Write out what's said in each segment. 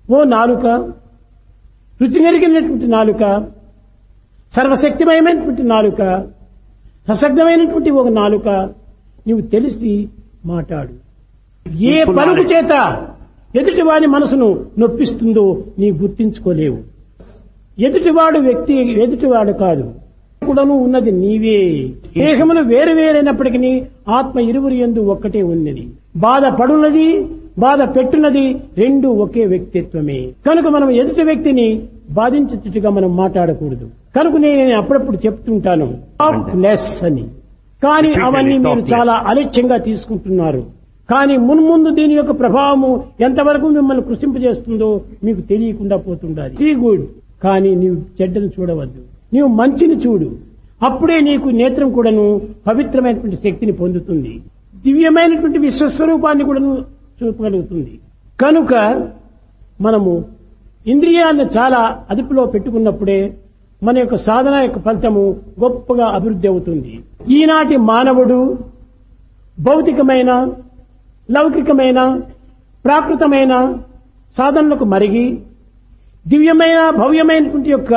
ఓ నాలుక రుచి నెరిగినటువంటి నాలుక సర్వశక్తిమయమైనటువంటి నాలుక సశక్తమైనటువంటి ఒక నాలుక నీవు తెలిసి మాట్లాడు ఏ People పలుకు knowledge. చేత ఎదుటివాడి మనసును నొప్పిస్తుందో నీ గుర్తించుకోలేవు ఎదుటివాడు వ్యక్తి ఎదుటివాడు కాదు కూడాను ఉన్నది నీవే దేహములు వేరు వేరైనప్పటికీ ఆత్మ ఇరువురు ఎందు ఒక్కటే ఉన్నది బాధ పడున్నది బాధ పెట్టున్నది రెండు ఒకే వ్యక్తిత్వమే కనుక మనం ఎదుటి వ్యక్తిని బాధించేట్టుగా మనం మాట్లాడకూడదు కనుక నేను అప్పుడప్పుడు చెప్తుంటాను లెస్ అని కానీ అవన్నీ మీరు చాలా అలక్ష్యంగా తీసుకుంటున్నారు కానీ మున్ముందు దీని యొక్క ప్రభావము ఎంతవరకు మిమ్మల్ని కృషింపజేస్తుందో మీకు తెలియకుండా పోతుండాలి సీ గుడ్ కానీ నీవు చెడ్డను చూడవద్దు నీవు మంచిని చూడు అప్పుడే నీకు నేత్రం కూడాను పవిత్రమైనటువంటి శక్తిని పొందుతుంది దివ్యమైనటువంటి విశ్వస్వరూపాన్ని కూడాను చూపగలుగుతుంది కనుక మనము ఇంద్రియాలను చాలా అదుపులో పెట్టుకున్నప్పుడే మన యొక్క సాధన యొక్క ఫలితము గొప్పగా అభివృద్ధి అవుతుంది ఈనాటి మానవుడు భౌతికమైన లౌకికమైన ప్రాకృతమైన సాధనలకు మరిగి దివ్యమైన భవ్యమైనటువంటి యొక్క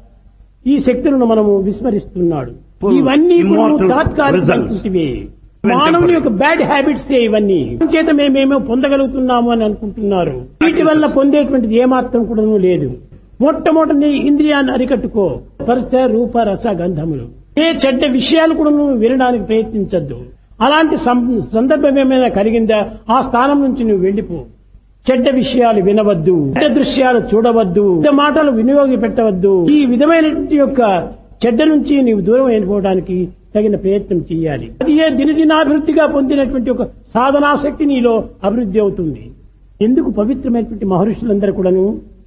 ఈ శక్తులను మనము విస్మరిస్తున్నాడు Full ఇవన్నీ కూడా immortal తాత్కాలికమైనటువంటివే మానవుని యొక్క బ్యాడ్ హ్యాబిట్స్ ఇవన్నీ చేత మేమేమో పొందగలుగుతున్నాము అని అనుకుంటున్నారు వీటి వల్ల పొందేటువంటిది ఏమాత్రం కూడా లేదు మొట్టమొదటి ఇంద్రియాన్ని అరికట్టుకో స్పర్శ రూప రస గంధములు ఏ చెడ్డ విషయాలు కూడా నువ్వు వినడానికి ప్రయత్నించద్దు అలాంటి సం- సందర్భం ఏమైనా కలిగిందా ఆ స్థానం నుంచి నువ్వు వెళ్ళిపో చెడ్డ విషయాలు వినవద్దు చెడ్డ దృశ్యాలు చూడవద్దు చెడ్డ మాటలు వినియోగి పెట్టవద్దు ఈ విధమైనటువంటి యొక్క చెడ్డ నుంచి నీవు దూరం అయిపోవడానికి తగిన ప్రయత్నం చేయాలి అది ఏ దినదినాభివృద్ధిగా పొందినటువంటి ఒక సాధనాశక్తి నీలో అభివృద్ధి అవుతుంది ఎందుకు పవిత్రమైనటువంటి మహర్షులందరూ కూడాను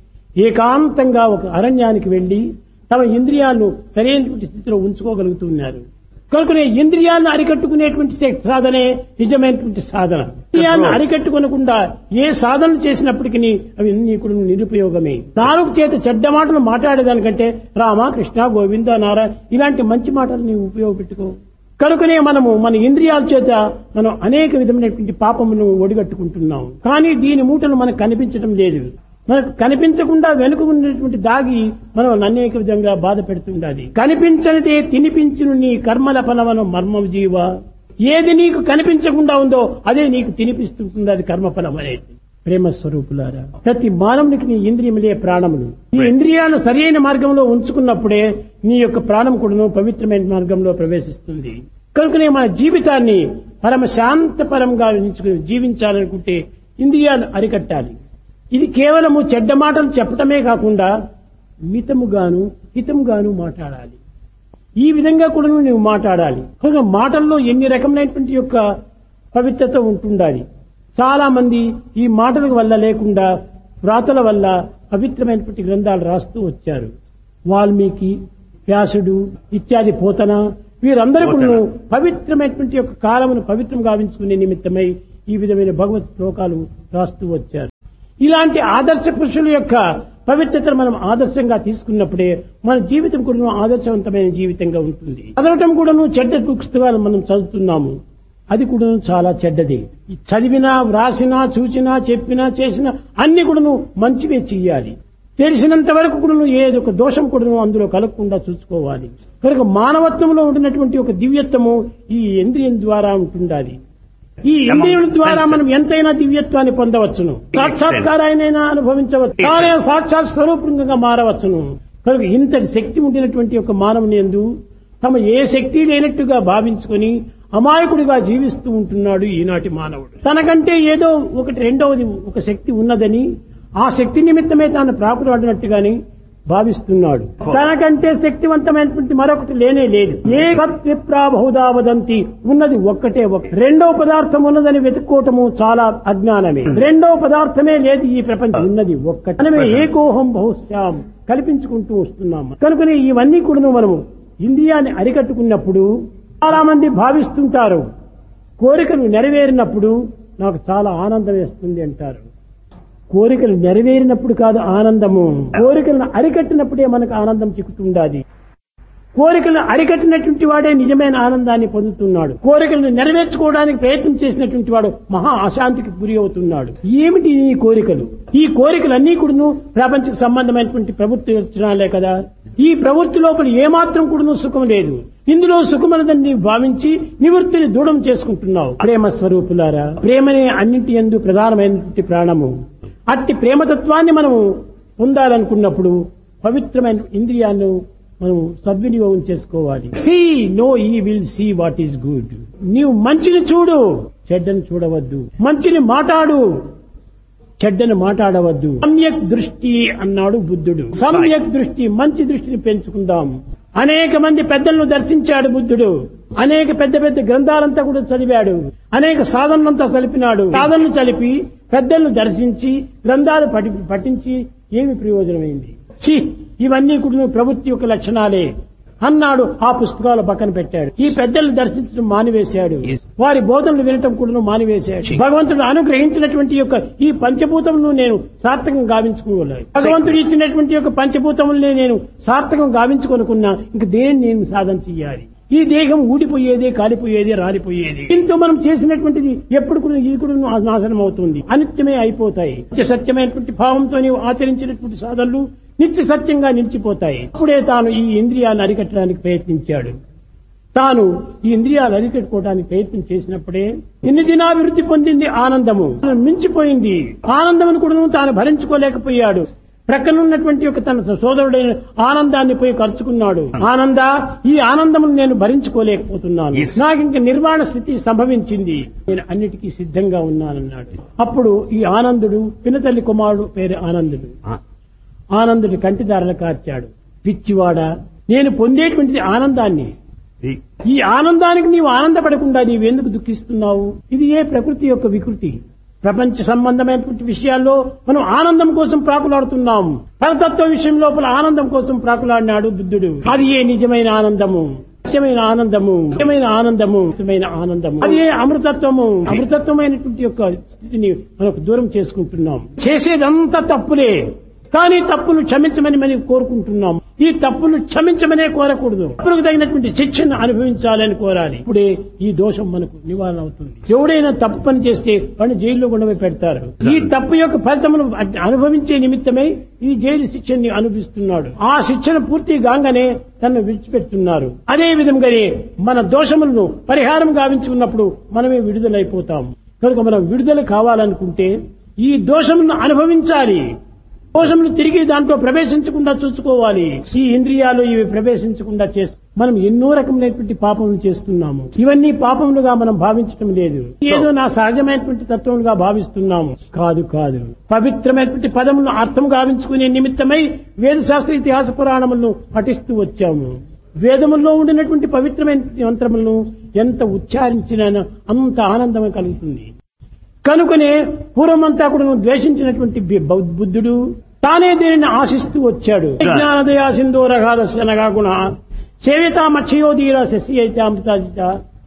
ఏకాంతంగా ఒక అరణ్యానికి వెళ్లి తమ ఇంద్రియాలను సరైనటువంటి స్థితిలో ఉంచుకోగలుగుతున్నారు కనుకనే ఇంద్రియాలను అరికట్టుకునేటువంటి శక్- సాధనే నిజమైనటువంటి సాధన ఇంద్రియాలను అరికట్టుకొనకుండా ఏ సాధన చేసినప్పటికీ అవి అన్ని కూడా నిరుపయోగమే నాలుగు చేత చెడ్డ మాటలు మాట్లాడేదానికంటే రామ కృష్ణ గోవింద నార ఇలాంటి మంచి మాటలు నీవు ఉపయోగపెట్టుకో కనుకనే మనము మన ఇంద్రియాల చేత మనం అనేక విధమైనటువంటి పాపమును ఒడిగట్టుకుంటున్నాం కానీ దీని మూటలు మనకు కనిపించడం లేదు మనకు కనిపించకుండా వెనుక ఉన్నటువంటి దాగి మనం అనేక విధంగా బాధ పెడుతుండాలి కనిపించనిదే తినిపించును నీ కర్మల ఫలవనం మర్మం జీవ ఏది నీకు కనిపించకుండా ఉందో అదే నీకు తినిపిస్తుంటుంది అది కర్మఫలం అనేది ప్రేమ స్వరూపులారా ప్రతి మానవునికి నీ ఇంద్రియములే ప్రాణములు ఈ ఇంద్రియాలు సరైన మార్గంలో ఉంచుకున్నప్పుడే నీ యొక్క ప్రాణం కూడాను పవిత్రమైన మార్గంలో ప్రవేశిస్తుంది కనుకనే మన జీవితాన్ని పరమ శాంతపరంగా ఉంచుకుని జీవించాలనుకుంటే ఇంద్రియాలు అరికట్టాలి ఇది కేవలము చెడ్డ మాటలు చెప్పటమే కాకుండా మితముగాను హితముగాను మాట్లాడాలి ఈ విధంగా కూడా నువ్వు మాట్లాడాలి కనుక మాటల్లో ఎన్ని రకమైనటువంటి యొక్క పవిత్రత ఉంటుండాలి చాలా మంది ఈ మాటల వల్ల లేకుండా వ్రాతల వల్ల పవిత్రమైనటువంటి గ్రంథాలు రాస్తూ వచ్చారు వాల్మీకి వ్యాసుడు ఇత్యాది పోతన వీరందరూ కూడా పవిత్రమైనటువంటి యొక్క కాలమును పవిత్రం గావించుకునే నిమిత్తమై ఈ విధమైన భగవత్ శ్లోకాలు రాస్తూ వచ్చారు ఇలాంటి ఆదర్శ పురుషుల యొక్క పవిత్రతను మనం ఆదర్శంగా తీసుకున్నప్పుడే మన జీవితం కూడా ఆదర్శవంతమైన జీవితంగా ఉంటుంది చదవటం కూడాను చెడ్డ పుస్తకాలు మనం చదువుతున్నాము అది కూడా చాలా చెడ్డది ఈ చదివినా వ్రాసినా చూసినా చెప్పినా చేసినా అన్ని కూడాను మంచివే చెయ్యాలి తెలిసినంత వరకు కూడా ఏదో ఒక దోషం కూడా అందులో కలగకుండా చూసుకోవాలి కనుక మానవత్వంలో ఉండినటువంటి ఒక దివ్యత్వము ఈ ఇంద్రియం ద్వారా ఉంటుండాలి ఈ ఇంద్రియుల ద్వారా మనం ఎంతైనా దివ్యత్వాన్ని పొందవచ్చును సాక్షాత్కారాయనైనా అనుభవించవచ్చు తానే సాక్షాత్ స్వరూపంగా మారవచ్చును కనుక ఇంతటి శక్తి ఉండినటువంటి ఒక మానవుని ఎందు తమ ఏ శక్తి లేనట్టుగా భావించుకొని అమాయకుడిగా జీవిస్తూ ఉంటున్నాడు ఈనాటి మానవుడు తనకంటే ఏదో ఒకటి రెండవది ఒక శక్తి ఉన్నదని ఆ శక్తి నిమిత్తమే తాను ప్రాకులాడినట్టుగాని భావిస్తున్నాడు తనకంటే శక్తివంతమైనటువంటి మరొకటి లేనే లేదు ఏ సత్విప్రా బహుదా వదంతి ఉన్నది ఒక్కటే ఒక్క రెండవ పదార్థం ఉన్నదని వెతుక్కోవటము చాలా అజ్ఞానమే రెండవ పదార్థమే లేదు ఈ ప్రపంచం ఉన్నది ఒక్కటి మనమే ఏకోహం బహుశ్యాం కల్పించుకుంటూ వస్తున్నాము కనుకనే ఇవన్నీ కూడా మనము ఇంద్రియాన్ని అరికట్టుకున్నప్పుడు చాలా మంది భావిస్తుంటారు కోరికలు నెరవేరినప్పుడు నాకు చాలా ఆనందం వేస్తుంది అంటారు కోరికలు నెరవేరినప్పుడు కాదు ఆనందము కోరికలను అరికట్టినప్పుడే మనకు ఆనందం చిక్కుతుండాలి కోరికలను అరికట్టినటువంటి వాడే నిజమైన ఆనందాన్ని పొందుతున్నాడు కోరికలను నెరవేర్చుకోవడానికి ప్రయత్నం చేసినటువంటి వాడు మహా అశాంతికి గురి అవుతున్నాడు ఏమిటి ఈ కోరికలు ఈ కోరికలన్నీ కూడాను ప్రపంచకు సంబంధమైనటువంటి ప్రభుత్వ లక్షణాలే కదా ఈ ప్రవృత్తి లోపల ఏమాత్రం కూడాను సుఖం లేదు ఇందులో సుఖమనదని భావించి నివృత్తిని దూరం చేసుకుంటున్నావు ప్రేమ స్వరూపులారా ప్రేమనే అన్నింటి ఎందు ప్రధానమైనటువంటి ప్రాణము అట్టి ప్రేమతత్వాన్ని మనము పొందాలనుకున్నప్పుడు పవిత్రమైన ఇంద్రియాలను మనం సద్వినియోగం చేసుకోవాలి see no evil see what is good నీవు మంచిని చూడు చెడ్డను చూడవద్దు మంచిని మాట్లాడు చెడ్డను మాట్లాడవద్దు సమ్యక్ దృష్టి అన్నాడు బుద్ధుడు సమ్యక్ దృష్టి మంచి దృష్టిని పెంచుకుందాం అనేక మంది పెద్దలను దర్శించాడు బుద్ధుడు అనేక పెద్ద పెద్ద గ్రంథాలంతా కూడా చదివాడు అనేక సాధనలంతా చలిపినాడు సాధనలు చలిపి పెద్దలను దర్శించి గ్రంథాలు పఠి పఠించి ఏమి ప్రయోజనమైంది ఛీ ఇవన్నీ కూడా ప్రవృత్తి యొక్క లక్షణాలే అన్నాడు ఆ పుస్తకాలు పక్కన పెట్టాడు ఈ పెద్దలను దర్శించడం మానివేశాడు వారి బోధనలు వినటం కూడా మానివేశాడు భగవంతుడు అనుగ్రహించినటువంటి యొక్క ఈ పంచభూతములను నేను సార్థకం గావించుకోలేదు భగవంతుడు ఇచ్చినటువంటి యొక్క పంచభూతములనే నేను సార్థకం గావించుకొనుకున్నా ఇంక దేన్ని నేను సాధన చెయ్యాలి ఈ దేహం ఊడిపోయేదే కాలిపోయేదే రాలిపోయేది దీంతో మనం చేసినటువంటిది ఎప్పుడు కూడా ఇది కూడా నాశనం అవుతుంది అనిత్యమే అయిపోతాయి నిత్య సత్యమైనటువంటి భావంతో నీవు ఆచరించినటువంటి సాధనలు నిత్య సత్యంగా నిలిచిపోతాయి అప్పుడే తాను ఈ ఇంద్రియాలను అరికట్టడానికి ప్రయత్నించాడు తాను ఈ ఇంద్రియాలు అరికట్టుకోవడానికి ప్రయత్నం చేసినప్పుడే ఇన్ని దినాభివృద్ధి పొందింది ఆనందము మించిపోయింది ఆనందమును కూడా తాను భరించుకోలేకపోయాడు ప్రక్కనున్నటువంటి ఒక తన సోదరుడైన ఆనందాన్ని పోయి ఖర్చుకున్నాడు ఆనంద ఈ ఆనందమును నేను భరించుకోలేకపోతున్నాను Yes. నాకు ఇంక నిర్వాణ స్థితి సంభవించింది నేను అన్నిటికీ సిద్ధంగా ఉన్నానన్నాడు అప్పుడు ఈ ఆనందుడు పినతల్లి కుమారుడు పేరు ఆనందుడు Ah. ఆనందుడి కంటిదారలు కార్చాడు పిచ్చివాడ నేను పొందేటువంటిది ఆనందాన్ని The- ఈ ఆనందానికి నీవు ఆనందపడకుండా నీవెందుకు దుఃఖిస్తున్నావు ఇది ఏ ప్రకృతి యొక్క వికృతి ప్రపంచ సంబంధమైనటువంటి విషయాల్లో మనం ఆనందం కోసం ప్రాకులాడుతున్నాం పరతత్వ విషయం లోపల ఆనందం కోసం ప్రాకులాడినాడు బుద్ధుడు అది ఏ నిజమైన ఆనందము సత్యమైన ఆనందము నిజమైన ఆనందము నిజమైన ఆనందము అది ఏ అమృతత్వము అమృతత్వమైనటువంటి యొక్క స్థితిని మనకు దూరం చేసుకుంటున్నాం చేసేదంతా తప్పులే కానీ తప్పులు క్షమించమని మనం కోరుకుంటున్నాం ఈ తప్పులు క్షమించమనే కోరకూడదు తప్పులకు తగినటువంటి శిక్షను అనుభవించాలని కోరాలి ఇప్పుడే ఈ దోషం మనకు నివారణ అవుతుంది ఎవడైనా తప్పు పని చేస్తే వాడిని జైల్లో కూడా పెడతారు ఈ తప్పు యొక్క ఫలితమును అనుభవించే నిమిత్తమై ఈ జైలు శిక్షని అనుభవిస్తున్నాడు ఆ శిక్షణ పూర్తి గాంగానే తనను విడిచిపెడుతున్నారు అదే విధంగానే మన దోషములను పరిహారం గావించుకున్నప్పుడు మనమే విడుదలైపోతాం కనుక మనం విడుదల కావాలనుకుంటే ఈ దోషములను అనుభవించాలి దోషములు తిరిగి దాంట్లో ప్రవేశించకుండా చూసుకోవాలి ఈ ఇంద్రియాలు ఇవి ప్రవేశించకుండా చేస్తూ మనం ఎన్నో రకములైనటువంటి పాపములు చేస్తున్నాము ఇవన్నీ పాపములుగా మనం భావించటం లేదు ఏదో నా సహజమైనటువంటి తత్వములుగా భావిస్తున్నాము కాదు కాదు పవిత్రమైనటువంటి పదములను అర్థం గావించుకునే నిమిత్తమై వేదశాస్త్ర ఇతిహాస పురాణములను పఠిస్తూ వచ్చాము వేదముల్లో ఉండినటువంటి పవిత్రమైన మంత్రములను ఎంత ఉచ్చారించినా అంత ఆనందం కలుగుతుంది కనుకనే పూర్వమంతా కూడా ద్వేషించినటువంటి బి- బౌద్ధ- బుద్ధుడు తానే దీనిని ఆశిస్తూ వచ్చాడు జ్ఞానదయా సింధూరఘాల శనగా గుణ సేవితామక్షయోధీర శశి అయితే అమృతాజిత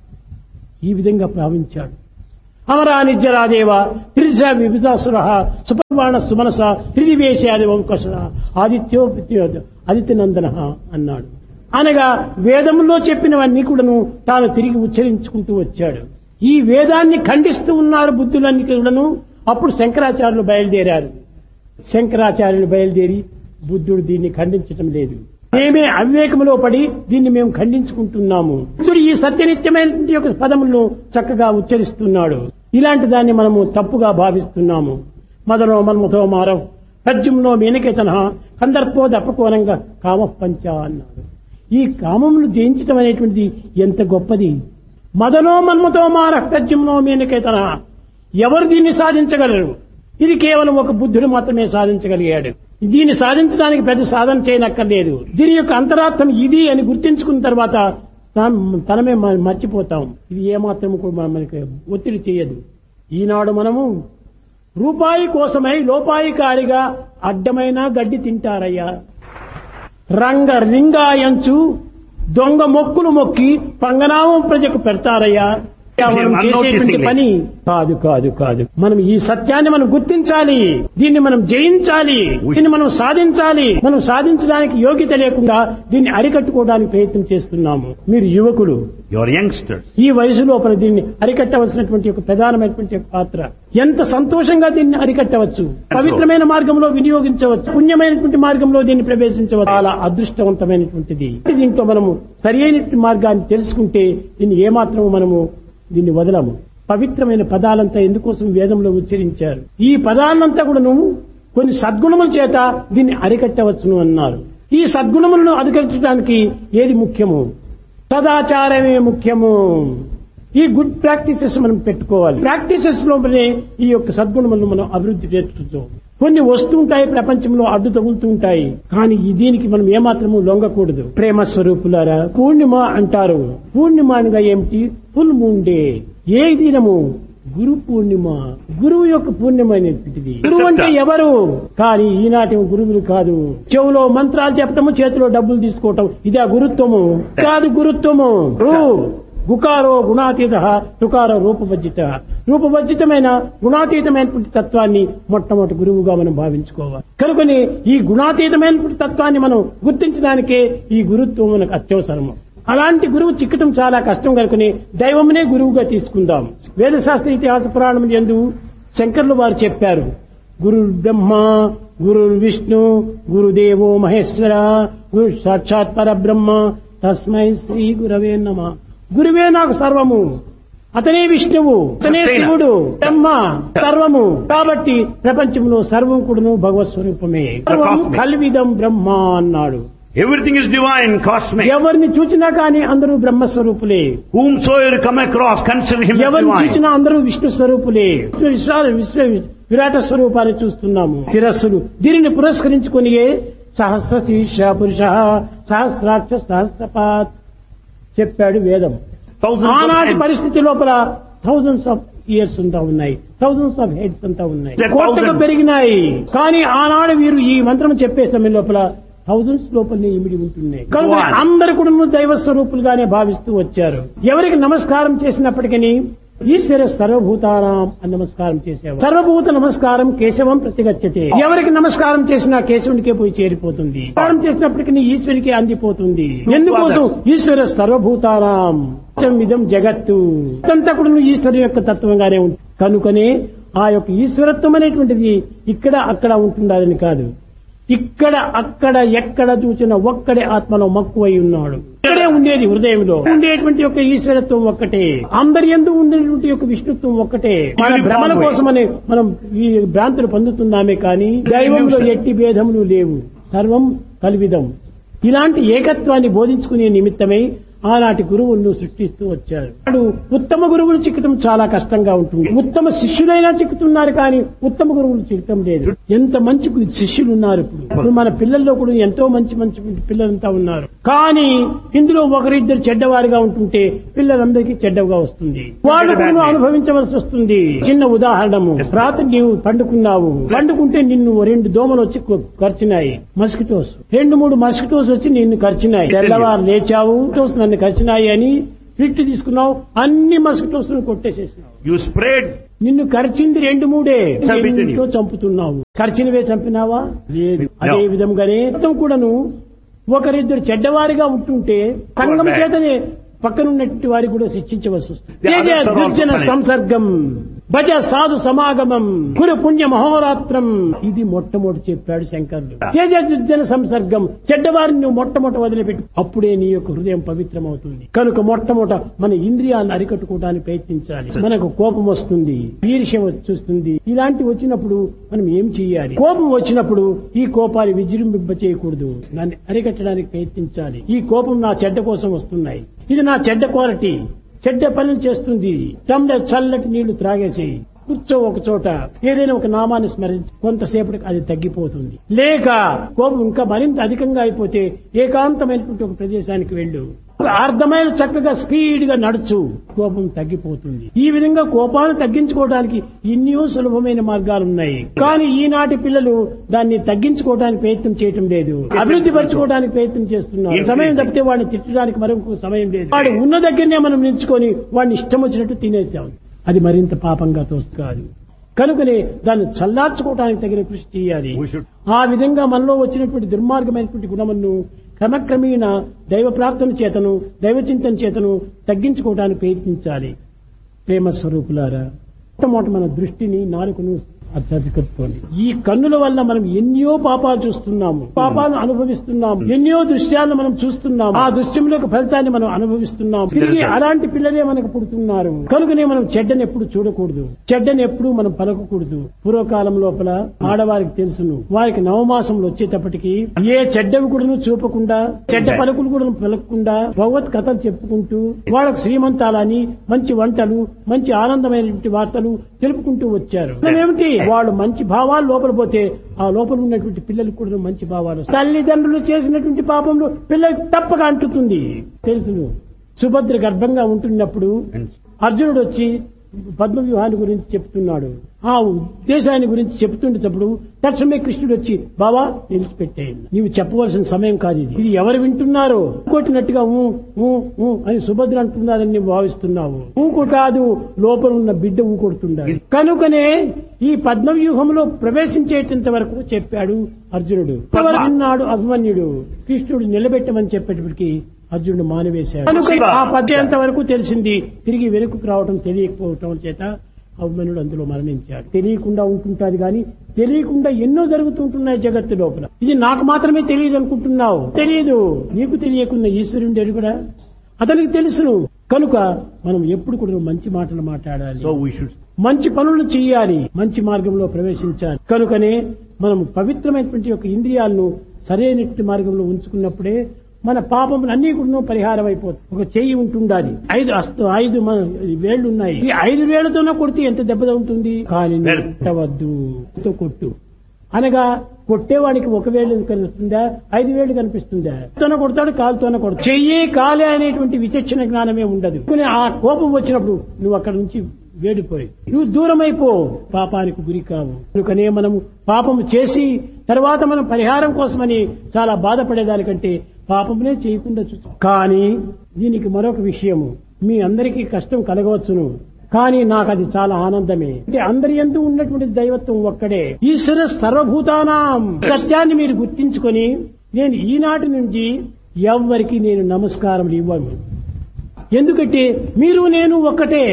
ఈ విధంగా భావించాడు అమరా నిత్యరాదేవ త్రిశ విభుజాసుర సుపర్వాణ సుమనస త్రిదివేశాది వంకస ఆదిత్యో ఆదిత్యనందన అన్నాడు అనగా వేదములో చెప్పినవన్నీ కూడాను తాను తిరిగి ఉచ్చరించుకుంటూ వచ్చాడు ఈ వేదాన్ని ఖండిస్తూ ఉన్నారు బుద్ధులన్నీ కూడాను అప్పుడు శంకరాచార్యులు బయలుదేరారు శంకరాచార్యులు బయలుదేరి బుద్ధుడు దీన్ని ఖండించటం లేదు మేమే అవివేకములో పడి దీన్ని మేము ఖండించుకుంటున్నాము బుద్ధుడు ఈ సత్యనిత్యమైనటువంటి యొక్క పదములను చక్కగా ఉచ్చరిస్తున్నాడు ఇలాంటి దాన్ని మనము తప్పుగా భావిస్తున్నాము మదనో మన్మథో మారవ్ పద్యంలో మీనకేతన కందర్పో దప్పకోనంగా కామ పంచ అన్నాడు ఈ కామమును జయించటం అనేటువంటిది ఎంత గొప్పది మదనో మన్మతో మార పద్యంలో మీనకేతన ఎవరు దీన్ని సాధించగలరు ఇది కేవలం ఒక బుద్ధుడు మాత్రమే సాధించగలిగాడు దీన్ని సాధించడానికి పెద్ద సాధన చేయనక్కర్లేదు దీని యొక్క అంతరార్థం ఇది అని గుర్తించుకున్న తర్వాత తాను- తనమే మ- మర్చిపోతాం ఇది ఏమాత్రం కూడా మన- మనకి ఒత్తిడి చేయదు ఈనాడు మనము రూపాయి కోసమై లోపాయికారిగా అడ్డమైన గడ్డి తింటారయ్యా రంగ రింగాయంచు దొంగ మొక్కులు మొక్కి పంగనామం ప్రజకు పెడతారయ్యా మనం చేసేటువంటి Unnoticingly. పని కాదు కాదు కాదు మనం ఈ సత్యాన్ని మనం గుర్తించాలి దీన్ని మనం జయించాలి దీన్ని మనం సాధించాలి మనం సాధించడానికి యోగ్యత లేకుండా దీన్ని అరికట్టుకోవడానికి ప్రయత్నం చేస్తున్నాము మీరు యువకులు You're youngsters. ఈ వయసు లోపల దీన్ని అరికట్టవలసినటువంటి ఒక ప్రధానమైనటువంటి ఒక పాత్ర ఎంత సంతోషంగా దీన్ని అరికట్టవచ్చు పవిత్రమైన మార్గంలో వినియోగించవచ్చు పుణ్యమైనటువంటి మార్గంలో దీన్ని ప్రవేశించవచ్చు చాలా అదృష్టవంతమైనటువంటిది దీంట్లో మనము సరి అయినటువంటి మార్గాన్ని తెలుసుకుంటే దీన్ని ఏమాత్రం మనము దీన్ని వదలము పవిత్రమైన పదాలంతా ఎందుకోసం వేదంలో ఉచ్చరించారు ఈ పదాలంతా కూడాను కొన్ని సద్గుణముల చేత దీన్ని అరికట్టవచ్చును అన్నారు ఈ సద్గుణములను అరికట్టడానికి ఏది ముఖ్యము సదాచారమే ముఖ్యము ఈ గుడ్ ప్రాక్టీసెస్ మనం పెట్టుకోవాలి ప్రాక్టీసెస్ లోపలే ఈ యొక్క సద్గుణములను మనం అభివృద్ధి చేసుకుంటాం కొన్ని వస్తుంటాయి ప్రపంచంలో అడ్డు తగులుతూ ఉంటాయి కానీ ఈ దీనికి మనం ఏమాత్రము లొంగకూడదు ప్రేమ స్వరూపులారా పూర్ణిమ అంటారు పూర్ణిమ అనగా ఏమిటి ఫుల్ మూన్ డే ఏ దినము గురు పూర్ణిమ గురువు యొక్క పూర్ణిమైనటువంటిది గురువు అంటే ఎవరు కానీ ఈనాటి గురువులు కాదు చెవులో మంత్రాలు చెప్పటము చేతిలో డబ్బులు తీసుకోవటం ఇదే గురుత్వము కాదు గురుత్వము రు గుకారో గుణాతీత తుకారో రూపభజిత రూపభజితమైన గుణాతీతమైనటువంటి తత్వాన్ని మొట్టమొదటి గురువుగా మనం భావించుకోవాలి కనుకని ఈ గుణాతీతమైనటువంటి తత్వాన్ని మనం గుర్తించడానికే ఈ గురుత్వం మనకు అత్యవసరము అలాంటి గురువు చిక్కటం చాలా కష్టం కనుకని దైవమునే గురువుగా తీసుకుందాం వేదశాస్త్ర ఇతిహాస పురాణం ఎందు శంకర్లు వారు చెప్పారు గురు బ్రహ్మ గురు విష్ణు గురుదేవో మహేశ్వర గురు సాక్షాత్ పరబ్రహ్మ తస్మై శ్రీ గురవే నమ గురువే నాకు సర్వము అతనే విష్ణువు అతనే Sustainer. శివుడు బ్రహ్మ సర్వము కాబట్టి ప్రపంచంలో సర్వం కూడాను భగవత్ స్వరూపమే సర్వం cosmic. కల్విదం బ్రహ్మ అన్నాడు Everything is divine, cosmic. ఎవరిని చూచినా కానీ అందరూ బ్రహ్మస్వరూపులే Whomsoever you come across, consider him as ఎవరిని divine. చూసినా అందరూ విష్ణు స్వరూపులే విశ్వ విశ్వ- విశ్వ విరాట స్వరూపాన్ని చూస్తున్నాము శిరస్సులు దీనిని పురస్కరించుకొని సహస్ర శీర్ష పురుష సహస్రాక్ష సహస్రపాత్ చెప్పాడు వేదం Thousands of ఆనాటి heads. పరిస్థితి లోపల థౌజండ్స్ ఆఫ్ ఇయర్స్ అంతా ఉన్నాయి థౌజండ్స్ ఆఫ్ హెడ్స్ అంతా ఉన్నాయి There are కోట్లకు thousands. పెరిగినాయి కానీ ఆనాడు వీరు ఈ మంత్రం చెప్పే సమయం లోపల థౌజండ్స్ లోపలనే ఇమిడి ఉంటున్నాయి కనుక One. అందరు కూడా దైవ స్వరూపులుగానే భావిస్తూ వచ్చారు ఎవరికి నమస్కారం చేసినప్పటికీ ఈశ్వర సర్వభూతానాం అని నమస్కారం చేసేవారు సర్వభూత నమస్కారం కేశవం ప్రతిగచ్చతే ఎవరికి నమస్కారం చేసినా కేశవునికే పోయి చేరిపోతుంది నమస్కారం చేసినప్పటికీ ఈశ్వరికి అందిపోతుంది ఎందుకోసం ఈశ్వర సర్వభూతానాం ఇదం జగత్తు ఇదంతా కూడా ఈశ్వరు యొక్క తత్వంగానే ఉంటుంది కనుకనే ఆ యొక్క ఈశ్వరత్వం అనేటువంటిది ఇక్కడ అక్కడ ఉంటుండాలని కాదు ఇక్కడ అక్కడ ఎక్కడ చూసిన ఒక్కడే ఆత్మలో మక్కువై ఉన్నాడు ఇక్కడే ఉండేది హృదయంలో ఉండేటువంటి యొక్క ఈశ్వరత్వం ఒక్కటే అందరి ఎందు ఉండేటువంటి యొక్క విష్ణుత్వం ఒక్కటే మన భ్రమణ కోసమని మనం ఈ భ్రాంతులు పొందుతున్నామే కానీ దైవంలో ఎట్టి భేదములు లేవు సర్వం కల్విదం ఇలాంటి ఏకత్వాన్ని బోధించుకునే నిమిత్తమై ఆనాటి గురువులను సృష్టిస్తూ వచ్చారు వాడు ఉత్తమ గురువులు చిక్కటం చాలా కష్టంగా ఉంటుంది ఉత్తమ శిష్యులైనా చిక్కుతున్నారు కానీ ఉత్తమ గురువులు చిక్కటం లేదు ఎంత మంచి గు- శిష్యులు ఉన్నారు ఇప్పుడు ఇప్పుడు మన పిల్లల్లో కూడా ఎంతో మంచి మంచి పిల్లలంతా ఉన్నారు కానీ ఇందులో ఒకరిద్దరు చెడ్డవారిగా ఉంటుంటే పిల్లలందరికీ చెడ్డగా వస్తుంది వాళ్ళు కూడా అనుభవించవలసి వస్తుంది చిన్న ఉదాహరణము రాత్రి నీవు పండుకున్నావు పండుకుంటే నిన్ను రెండు దోమలు వచ్చి కు- కరిచినాయి మస్కిటోస్ రెండు మూడు మస్కిటోస్ వచ్చి నిన్ను కరిచినాయి తెల్లవారు లేచావు మస్కిటోస్ నన్ను కరిచినాయి అని ఫిట్ తీసుకున్నావు అన్ని మస్కిటోస్ కొట్టేసేసినావు You spread నిన్ను కరిచింది రెండు మూడే Some bitten you. రెండింటితో చంపుతున్నావు కరిచినవే చంపినావా లేదు అదే విధంగానే మొత్తం కూడాను ఒకరిద్దరు చెడ్డవారిగా ఉంటుంటే సంఘం bad. చేతనే పక్కనున్నటువంటి వారికి కూడా శిక్షించవలసి వస్తుంది The others Teja are also దుర్జన punished. సంసర్గం భజ సాధు సమాగమం కురు పుణ్య మహోరాత్రం ఇది మొట్టమొదటి చెప్పాడు శంకరుడు తేజ దుర్జన సంసర్గం చెడ్డవారిని నువ్వు మొట్టమొదట వదిలిపెట్టు అప్పుడే నీ యొక్క హృదయం పవిత్రమవుతుంది కనుక మొట్టమొదట మన ఇంద్రియాలను అరికట్టుకోవడానికి ప్రయత్నించాలి మనకు కోపం వస్తుంది ఈర్ష్య చూస్తుంది ఇలాంటి వచ్చినప్పుడు మనం ఏం చేయాలి కోపం వచ్చినప్పుడు ఈ కోపాన్ని విజృంభింప చేయకూడదు దాన్ని అరికట్టడానికి ప్రయత్నించాలి ఈ కోపం నా చెడ్డ కోసం వస్తున్నాయి ఇది నా చెడ్డ క్వాలిటీ చెడ్డ పనులు చేస్తుంది టమ్లర్ చల్లటి నీళ్లు త్రాగేసి కూర్చో ఒక చోట ఏదైనా ఒక నామాన్ని స్మరించి కొంతసేపటికి అది తగ్గిపోతుంది లేక కోపం ఇంకా మరింత అధికంగా అయిపోతే ఏకాంతమైనటువంటి ఒక ప్రదేశానికి వెళ్ళు అర్థమైన చక్కగా స్పీడ్ గా నడుచు కోపం తగ్గిపోతుంది ఈ విధంగా కోపాన్ని తగ్గించుకోవడానికి ఎన్నో సులభమైన మార్గాలు ఉన్నాయి కానీ ఈనాటి పిల్లలు దాన్ని తగ్గించుకోవడానికి ప్రయత్నం చేయటం లేదు అభివృద్ధి పరచుకోవడానికి ప్రయత్నం చేస్తున్నారు సమయం తప్పితే వాడిని తిట్టడానికి మరొక సమయం లేదు వాడు ఉన్న దగ్గరనే మనం నిల్చుకొని వాడిని ఇష్టం వచ్చినట్టు తినేసాం అది మరింత పాపంగా తోస్తుంది కనుకనే దాన్ని చల్లార్చుకోవడానికి తగిన కృషి చేయాలి We should ఆ విధంగా మనలో వచ్చినటువంటి దుర్మార్గమైనటువంటి గుణమును క్రమక్రమేణ దైవ ప్రార్థన చేతను దైవ చింతన చేతను తగ్గించుకోవడానికి ప్రయత్నించాలి ప్రేమ స్వరూపులారా మొట్టమొదటి మన దృష్టిని నాలుకను అత్యధికత్వండి ఈ కన్నుల వల్ల మనం ఎన్నో పాపాలు చూస్తున్నాము పాపాలను అనుభవిస్తున్నాము ఎన్నో దృశ్యాలను మనం చూస్తున్నాము ఆ దృశ్యంలో ఫలితాన్ని మనం అనుభవిస్తున్నాము తిరిగి అలాంటి పిల్లలే మనకు పుడుతున్నారు కనుకనే మనం చెడ్డని ఎప్పుడు చూడకూడదు చెడ్డని ఎప్పుడు మనం పలకకూడదు పూర్వకాలం లోపల ఆడవారికి తెలుసును వారికి నవమాసంలో వచ్చేటప్పటికి ఏ చెడ్డవి కూడా చూపకుండా చెడ్డ పలుకులు కూడా పలకకుండా భగవత్ కథలు చెప్పుకుంటూ వాళ్ళకు శ్రీమంతాలని మంచి వంటలు మంచి ఆనందమైనటువంటి వార్తలు తెలుపుకుంటూ వచ్చారు ఏమిటి వాళ్ళు మంచి భావాలు లోపల పోతే ఆ లోపల ఉన్నటువంటి పిల్లలకు కూడా మంచి భావాలు వస్తాయి. తల్లిదండ్రులు చేసినటువంటి పాపంలో పిల్లలకు తప్పక అంటుతుంది తెలుసును సుభద్ర గర్భంగా ఉంటున్నప్పుడు అర్జునుడు వచ్చి పద్మ వ్యూహాన్ని గురించి చెప్తున్నాడు ఆ ఉద్దేశాన్ని గురించి చెప్తుండేటప్పుడు తక్షణమే కృష్ణుడు వచ్చి బావా నిలిచిపెట్టేయండి నీవు చెప్పవలసిన సమయం కాదు ఇది ఇది ఎవరు వింటున్నారో కొట్టినట్టుగా ఊ ఊ ఊ అని సుభద్ర అంటున్నారని నీవు భావిస్తున్నావు ఊకు కాదు లోపల ఉన్న బిడ్డ ఊ కొడుతున్నాడు కనుకనే ఈ పద్మవ్యూహంలో ప్రవేశించేటంత వరకు చెప్పాడు అర్జునుడు ఎవరు విన్నాడు అభిమన్యుడు కృష్ణుడు నిలబెట్టమని చెప్పేటప్పటికి అర్జునుడు మానివేశాడు కనుక ఆ పద్యంత వరకు తెలిసింది తిరిగి వెనుకకు రావటం తెలియకపోవటం చేత అభిమన్యుడు అందులో మరణించాడు తెలియకుండా ఉంటుంటాది కానీ తెలియకుండా ఎన్నో జరుగుతుంటున్నాయి జగత్తు లోపల ఇది నాకు మాత్రమే తెలియదు అనుకుంటున్నావు తెలియదు నీకు తెలియకుండా ఈశ్వరుడు ఎరుగుడా అతనికి తెలుసును కనుక మనం ఎప్పుడు కూడా మంచి మాటలు మాట్లాడాలి So we should మంచి పనులు చేయాలి మంచి మార్గంలో ప్రవేశించాలి కనుకనే మనం పవిత్రమైనటువంటి యొక్క ఇంద్రియాలను సరైనటువంటి మార్గంలో ఉంచుకున్నప్పుడే మన పాపములు అన్ని కూడా పరిహారం అయిపోతుంది ఒక చెయ్యి ఉంటుండాలి ఐదు అస్త ఐదు మ- వేళ్లు ఉన్నాయి ఈ ఐదు వేళ్లతోనే కొడితే ఎంత దెబ్బ ఉంటుంది కానీ Well. కొట్టవద్దు తో కొట్టు అనగా కొట్టేవాడికి ఒక వేలు కనిపిస్తుందా ఐదు వేలు కనిపిస్తుందా తోన కొడతాడు కాలుతోనే కొడతాడు చెయ్యి కాలే అనేటువంటి విచక్షణ జ్ఞానమే ఉండదు కొన్ని ఆ కోపం వచ్చినప్పుడు నువ్వు అక్కడ నుంచి వేడిపోయి నువ్వు దూరం అయిపో పాపానికి గురి కావు కనుకనే మనము పాపము చేసి తర్వాత మనం పరిహారం కోసమని చాలా బాధపడేదానికంటే పాపమునే చేయకుండా చూస్తాం కానీ దీనికి మరొక విషయము మీ అందరికీ కష్టం కలగవచ్చును కానీ నాకు అది చాలా ఆనందమే అంటే అందరి ఎందు ఉన్నటువంటి దైవత్వం ఒక్కడే ఈశ్వర సర్వభూతానాం సత్యాన్ని మీరు గుర్తించుకొని నేను ఈనాటి నుంచి ఎవ్వరికి నేను నమస్కారం ఇవ్వను ఎందుకంటే మీరు నేను ఒక్కటే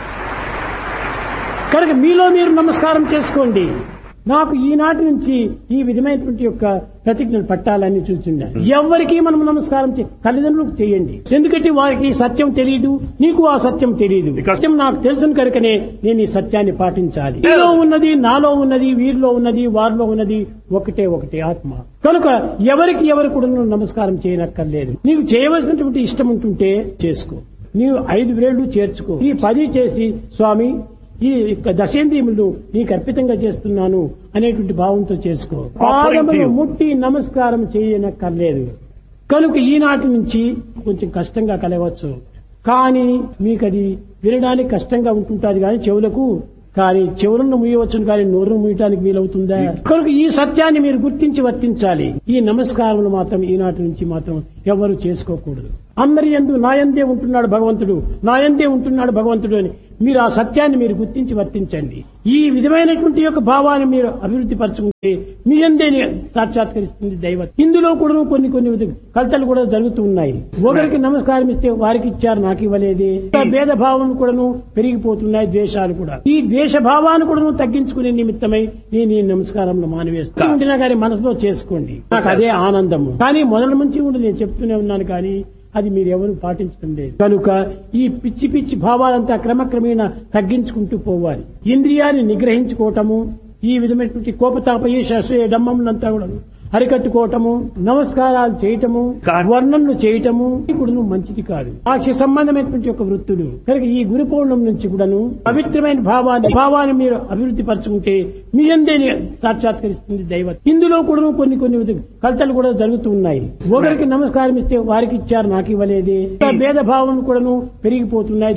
కనుక మీలో మీరు నమస్కారం చేసుకోండి నాకు ఈనాటి నుంచి ఈ విధమైనటువంటి యొక్క ప్రతిజ్ఞలు పట్టాలని చూస్తున్నాను ఎవరికి మనం నమస్కారం చే తల్లిదండ్రులకు చేయండి ఎందుకంటే వారికి ఈ సత్యం తెలియదు నీకు ఆ సత్యం తెలియదు Because- సత్యం నాకు తెలుసును కనుకనే నేను ఈ సత్యాన్ని పాటించాలి నీలో ఉన్నది నాలో ఉన్నది వీరిలో ఉన్నది వారిలో ఉన్నది ఒకటే ఒకటే ఆత్మ కనుక ఎవరికి ఎవరు కూడా నువ్వు నమస్కారం చేయనక్కర్లేదు నీకు చేయవలసినటువంటి ఇష్టం ఉంటుంటే చేసుకో నీవు ఐదు వేళ్లు చేర్చుకో ఈ పది చేసి స్వామి ఈ యొక్క దశేంద్రియములు నీకు అర్పితంగా చేస్తున్నాను అనేటువంటి భావంతో చేసుకో పాదములు ముట్టి నమస్కారం చేయనక్కర్లేదు కనుక ఈనాటి నుంచి కొంచెం కష్టంగా కలవచ్చు కానీ మీకు అది వినడానికి కష్టంగా ఉంటుంటాది కానీ చెవులకు కానీ చెవులను ముయ్యవచ్చును కానీ నోరును ముయ్యటానికి వీలవుతుందా కనుక ఈ సత్యాన్ని మీరు గుర్తించి వర్తించాలి ఈ నమస్కారములు మాత్రం ఈనాటి నుంచి మాత్రం ఎవరు చేసుకోకూడదు అందరి ఎందు నాయందే ఉంటున్నాడు భగవంతుడు నాయందే ఉంటున్నాడు భగవంతుడు అని మీరు ఆ సత్యాన్ని మీరు గుర్తించి వర్తించండి ఈ విధమైనటువంటి యొక్క భావాన్ని మీరు అభివృద్ధి పరచుకుంటే మీ అందే సాక్షాత్కరిస్తుంది దైవం ఇందులో కూడా కొన్ని కొన్ని విధ- కలతలు కూడా జరుగుతూ ఉన్నాయి ఒకరికి నమస్కారం ఇస్తే వారికి ఇచ్చారు నాకు ఇవ్వలేదే ఇంకా భేదభావం కూడాను పెరిగిపోతున్నాయి ద్వేషాలు కూడా ఈ ద్వేష భావాన్ని కూడా తగ్గించుకునే నిమిత్తమై నేను ఈ నమస్కారంలో మానివేస్తాను ఉంటున్నా కానీ మనసులో చేసుకోండి నాకు అదే ఆనందము కానీ మొదటి నుంచి కూడా నేను చెప్తూనే ఉన్నాను కానీ అది మీరు ఎవరు పాటించడం లేదు కనుక ఈ పిచ్చి పిచ్చి భావాలంతా క్రమక్రమేణా తగ్గించుకుంటూ పోవాలి ఇంద్రియాన్ని నిగ్రహించుకోవటము ఈ విధమైనటువంటి కోపతాప ఈశ అసూయ డమ్మములంతా కూడా అరికట్టుకోవటము నమస్కారాలు చేయటము కాదు. వర్ణనలు చేయటము ఇది కూడాను మంచిది కాదు సాక్ష్య సంబంధమైనటువంటి యొక్క వృత్తులు కనుక ఈ గురు పౌర్ణమి నుంచి కూడాను పవిత్రమైన భావాన్ని భావాన్ని మీరు అభివృద్ధి పరచుకుంటే మీ అందే సాక్షాత్కరిస్తుంది దైవం ఇందులో కూడాను కొన్ని కొన్ని కలతలు కూడా జరుగుతూ ఉన్నాయి ఒకరికి నమస్కారం ఇస్తే వారికి ఇచ్చారు నాకు ఇవ్వలేదే భేదభావం కూడాను పెరిగిపోతున్నాయి